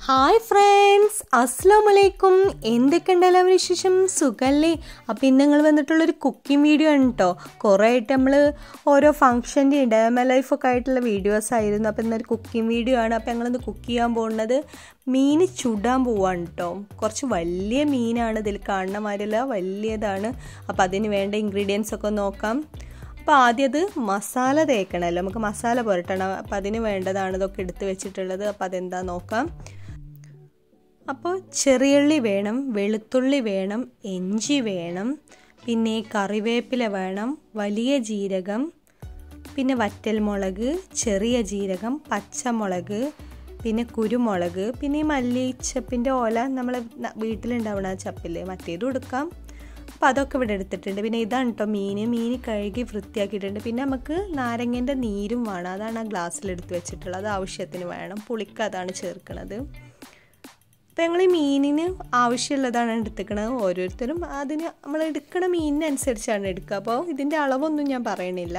hi friends അസ്സാം വലൈക്കും എന്തൊക്കെയുണ്ട് എല്ലാവരും വിശേഷം സുഖല്ലേ അപ്പം ഇന്ന് നിങ്ങൾ വന്നിട്ടുള്ളൊരു കുക്കിംഗ് വീഡിയോ ആണ് കേട്ടോ കുറേ ആയിട്ട് നമ്മൾ ഓരോ ഫംഗ്ഷൻ്റെ ഡാമ ലൈഫൊക്കെ ആയിട്ടുള്ള വീഡിയോസ് ആയിരുന്നു അപ്പം ഇന്നൊരു കുക്കിംഗ് വീഡിയോ ആണ് അപ്പം ഞങ്ങളിന്ന് കുക്ക് ചെയ്യാൻ പോകുന്നത് മീൻ ചുടാൻ പോവാണ് കേട്ടോ കുറച്ച് വലിയ മീനാണ് ഇതിൽ കാണുന്ന മാതിരിയല്ല വലിയതാണ് അപ്പം അതിന് വേണ്ട ഇൻഗ്രീഡിയൻസ് ഒക്കെ നോക്കാം അപ്പോൾ ആദ്യം അത് മസാല തേക്കണമല്ലോ നമുക്ക് മസാല പുരട്ടണം അപ്പോൾ അതിന് വേണ്ടതാണ് ഇതൊക്കെ എടുത്ത് വെച്ചിട്ടുള്ളത് അപ്പോൾ അതെന്താ നോക്കാം അപ്പോൾ ചെറിയുള്ളി വേണം വെളുത്തുള്ളി വേണം ഇഞ്ചി വേണം പിന്നെ കറിവേപ്പില വേണം വലിയ ജീരകം പിന്നെ വറ്റൽമുളക് ചെറിയ ജീരകം പച്ചമുളക് പിന്നെ കുരുമുളക് പിന്നെ ഈ മല്ലിച്ചപ്പിൻ്റെ ഓല നമ്മൾ വീട്ടിലുണ്ടാവണ ചപ്പില്ലേ മറ്റേതും എടുക്കാം അപ്പോൾ അതൊക്കെ ഇവിടെ എടുത്തിട്ടുണ്ട് പിന്നെ ഇതാണ് കേട്ടോ മീൻ മീൻ കഴുകി വൃത്തിയാക്കിയിട്ടുണ്ട് പിന്നെ നമുക്ക് നാരങ്ങേൻ്റെ നീരും വേണം അതാണ് ആ ഗ്ലാസ്സിലെടുത്ത് വെച്ചിട്ടുള്ളത് അത് ആവശ്യത്തിന് വേണം പുളിക്ക് അതാണ് ചേർക്കുന്നത് അപ്പോൾ ഞങ്ങൾ ഈ മീനിന് ആവശ്യമുള്ളതാണ് എടുത്തിക്കണത് ഓരോരുത്തരും അതിന് നമ്മൾ എടുക്കണ മീനിനനുസരിച്ചാണ് എടുക്കുക അപ്പോൾ ഇതിൻ്റെ അളവൊന്നും ഞാൻ പറയണില്ല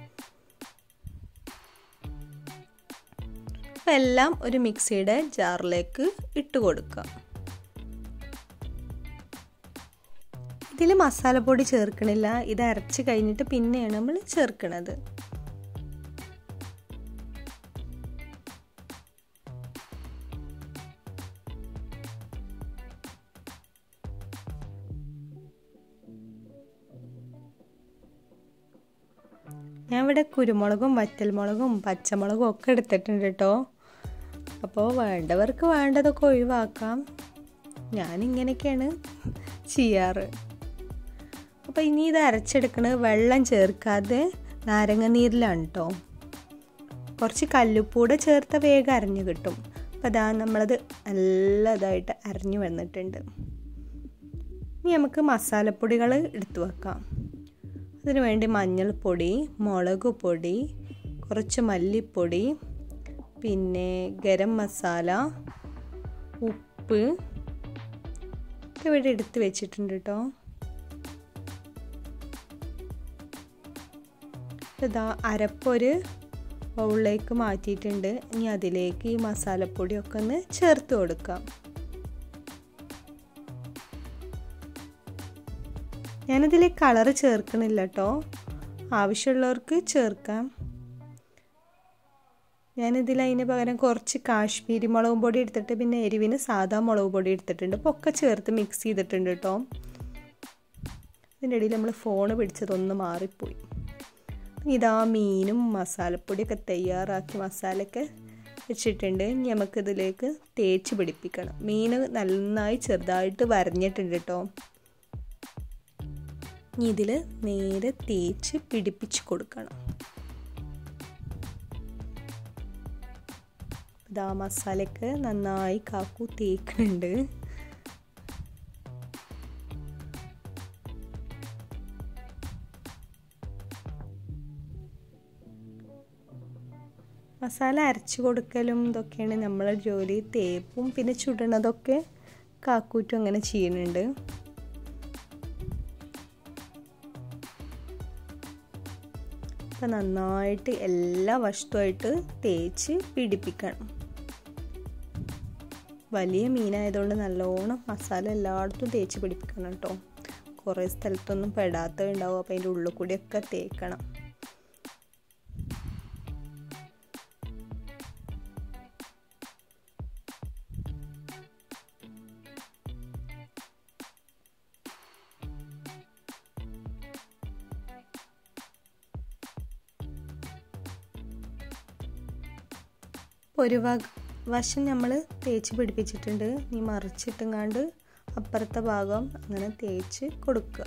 അപ്പോൾ എല്ലാം ഒരു മിക്സിയുടെ ജാറിലേക്ക് ഇട്ട് കൊടുക്കുക ഇതിൽ മസാലപ്പൊടി ചേർക്കണില്ല ഇത് അരച്ച് കഴിഞ്ഞിട്ട് പിന്നെയാണ് നമ്മൾ ചേർക്കണത് ഞാൻ ഇവിടെ കുരുമുളകും വറ്റൽമുളകും പച്ചമുളകും ഒക്കെ എടുത്തിട്ടുണ്ട് കേട്ടോ അപ്പോൾ വേണ്ടവർക്ക് വേണ്ടതൊക്കെ ഒഴിവാക്കാം ഞാനിങ്ങനെയൊക്കെയാണ് ചെയ്യാറ് അപ്പോൾ ഇനി ഇത് അരച്ചെടുക്കണത് വെള്ളം ചേർക്കാതെ നാരങ്ങ നീരിലാണ് കേട്ടോ കുറച്ച് കല്ലുപ്പൂടെ ചേർത്ത വേഗം അരഞ്ഞു കിട്ടും അപ്പോൾ അതാ നമ്മളത് നല്ലതായിട്ട് അരഞ്ഞു വന്നിട്ടുണ്ട് ഇനി നമുക്ക് മസാലപ്പൊടികൾ എടുത്തു വെക്കാം അതിനു വേണ്ടി മഞ്ഞൾപ്പൊടി മുളക് പൊടി കുറച്ച് മല്ലിപ്പൊടി പിന്നെ ഗരം മസാല ഉപ്പ് ഒക്കെ ഇവിടെ എടുത്ത് വെച്ചിട്ടുണ്ട് കേട്ടോ ഇതാ അരപ്പൊരു ബൗളിലേക്ക് മാറ്റിയിട്ടുണ്ട് ഇനി അതിലേക്ക് ഈ മസാലപ്പൊടിയൊക്കെ ഒന്ന് ചേർത്ത് കൊടുക്കാം ഞാനതിൽ കളറ് ചേർക്കണില്ല കേട്ടോ ആവശ്യമുള്ളവർക്ക് ചേർക്കാം ഞാനിതിൽ അതിന് പകരം കുറച്ച് കാശ്മീരി മുളക് പൊടി എടുത്തിട്ട് പിന്നെ എരിവിന് സാധാ മുളക് പൊടി എടുത്തിട്ടുണ്ട് അപ്പോൾ ഒക്കെ ചേർത്ത് മിക്സ് ചെയ്തിട്ടുണ്ട് കേട്ടോ ഇതിൻ്റെ ഇടയിൽ നമ്മൾ ഫോണ് പിടിച്ചതൊന്ന് മാറിപ്പോയി ഇതാ മീനും മസാലപ്പൊടിയൊക്കെ തയ്യാറാക്കി മസാലയൊക്കെ വെച്ചിട്ടുണ്ട് ഇനി നമുക്കിതിലേക്ക് തേച്ച് പിടിപ്പിക്കണം മീൻ നന്നായി ചെറുതായിട്ട് വരഞ്ഞിട്ടുണ്ട് കേട്ടോ ഇനി ഇതിൽ നേരെ തേച്ച് പിടിപ്പിച്ച് കൊടുക്കണം ഇതാ മസാലയൊക്കെ നന്നായി കാക്കു തേക്കുന്നുണ്ട് മസാല അരച്ചു കൊടുക്കലും ഇതൊക്കെയാണ് നമ്മളെ ജോലി തേപ്പും പിന്നെ ചുടണതൊക്കെ കാക്കൂറ്റും അങ്ങനെ ചെയ്യുന്നുണ്ട് അപ്പം നന്നായിട്ട് എല്ലാ വശത്തുമായിട്ട് തേച്ച് പിടിപ്പിക്കണം വലിയ മീനായതുകൊണ്ട് നല്ലോണം മസാല എല്ലായിടത്തും തേച്ച് പിടിപ്പിക്കണം കേട്ടോ കുറേ സ്ഥലത്തൊന്നും പെടാത്ത ഉണ്ടാവും അപ്പം അതിൻ്റെ ഉള്ളിൽ കൂടിയൊക്കെ തേക്കണം ഒരു വശം നമ്മൾ തേച്ച് പിടിപ്പിച്ചിട്ടുണ്ട് ഇനി മറിച്ചിട്ടുങ്ങാണ്ട് അപ്പുറത്തെ ഭാഗം അങ്ങനെ തേച്ച് കൊടുക്കുക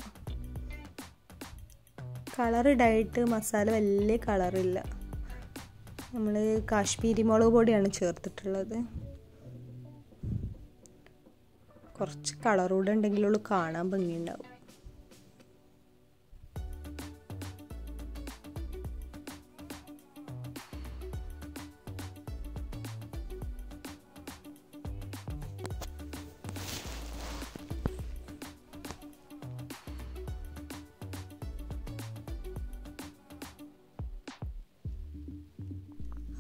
കളർ ഇടായിട്ട് മസാല വലിയ കളറില്ല നമ്മൾ കാശ്മീരി മുളക് പൊടിയാണ് ചേർത്തിട്ടുള്ളത് കുറച്ച് കളറൂടെ ഉണ്ടെങ്കിലുള്ളൂ കാണാൻ ഭംഗിയുണ്ടാവും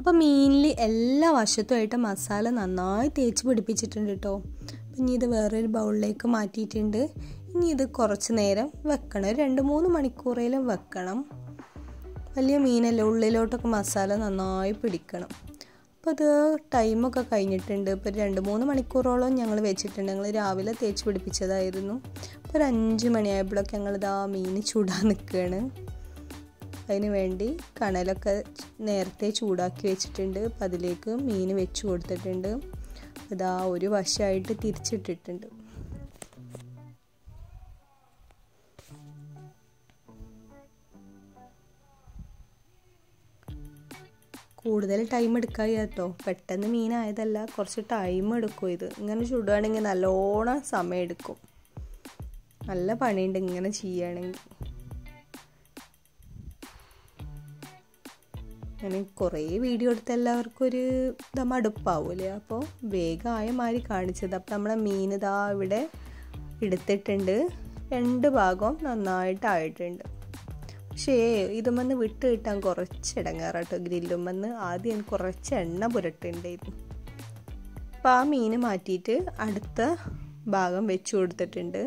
അപ്പോൾ മീനിൽ എല്ലാ വശത്തുമായിട്ട് മസാല നന്നായി തേച്ച് പിടിപ്പിച്ചിട്ടുണ്ട് കേട്ടോ അപ്പം ഇനി ഇത് വേറൊരു ബൗളിലേക്ക് മാറ്റിയിട്ടുണ്ട് ഇനി ഇത് കുറച്ച് നേരം വെക്കണം ഒരു രണ്ട് മൂന്ന് മണിക്കൂറേലും വെക്കണം വലിയ മീനല്ലേ ഉള്ളിലോട്ടൊക്കെ മസാല നന്നായി പിടിക്കണം അപ്പോൾ അത് ടൈമൊക്കെ കഴിഞ്ഞിട്ടുണ്ട് ഇപ്പോൾ രണ്ട് മൂന്ന് മണിക്കൂറോളം ഞങ്ങൾ വെച്ചിട്ടുണ്ട് ഞങ്ങൾ രാവിലെ തേച്ച് പിടിപ്പിച്ചതായിരുന്നു അപ്പോൾ ഒരു അഞ്ച് മണിയായപ്പോഴൊക്കെ ഞങ്ങളിതാ മീൻ ചൂടാൻ നിൽക്കുകയാണ് അതിന് വേണ്ടി കണലൊക്കെ നേരത്തെ ചൂടാക്കി വെച്ചിട്ടുണ്ട് അപ്പം അതിലേക്ക് മീൻ വെച്ച് കൊടുത്തിട്ടുണ്ട് ഇതാ ഒരു വശമായിട്ട് തിരിച്ചിട്ടിട്ടുണ്ട് കൂടുതൽ ടൈം എടുക്കാതെ കേട്ടോ പെട്ടെന്ന് മീനായതല്ല കുറച്ച് ടൈം എടുക്കും ഇത് ഇങ്ങനെ ചുടുകയാണെങ്കിൽ നല്ലോണം സമയം എടുക്കും നല്ല പണിയുണ്ട് ഇങ്ങനെ ചെയ്യുകയാണെങ്കിൽ ഞാൻ കുറേ വീഡിയോ എടുത്ത എല്ലാവർക്കും ഒരു ഇതാ മടുപ്പാവൂലേ അപ്പോൾ വേഗമായ മാതിരി കാണിച്ചത് അപ്പം നമ്മളെ മീൻ ഇതാ ഇവിടെ എടുത്തിട്ടുണ്ട് രണ്ട് ഭാഗവും നന്നായിട്ടായിട്ടുണ്ട് പക്ഷേ ഇതുമെന്ന് വിട്ട് കിട്ടാൻ കുറച്ച് ഇടങ്ങാറാട്ടോ ഗ്രില്ലുമെന്ന് ആദ്യം കുറച്ച് എണ്ണ പുരട്ടുണ്ടായിരുന്നു അപ്പം ആ മീൻ മാറ്റിയിട്ട് അടുത്ത ഭാഗം വെച്ച് കൊടുത്തിട്ടുണ്ട്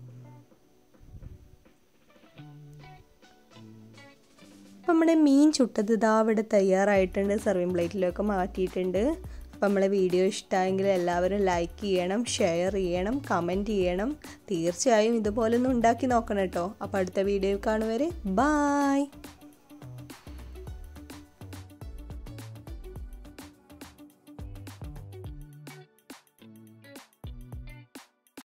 അപ്പം നമ്മുടെ മീൻ ചുട്ടത് ഇതാ ഇവിടെ തയ്യാറായിട്ടുണ്ട് സർവിങ് പ്ലേറ്റിലൊക്കെ മാറ്റിയിട്ടുണ്ട് അപ്പം നമ്മളെ വീഡിയോ ഇഷ്ടമായെങ്കിൽ എല്ലാവരും ലൈക്ക് ചെയ്യണം ഷെയർ ചെയ്യണം കമൻറ്റ് ചെയ്യണം തീർച്ചയായും ഇതുപോലൊന്നും ഉണ്ടാക്കി നോക്കണം കേട്ടോ അപ്പോൾ അടുത്ത വീഡിയോ കാണുവരെ ബായ്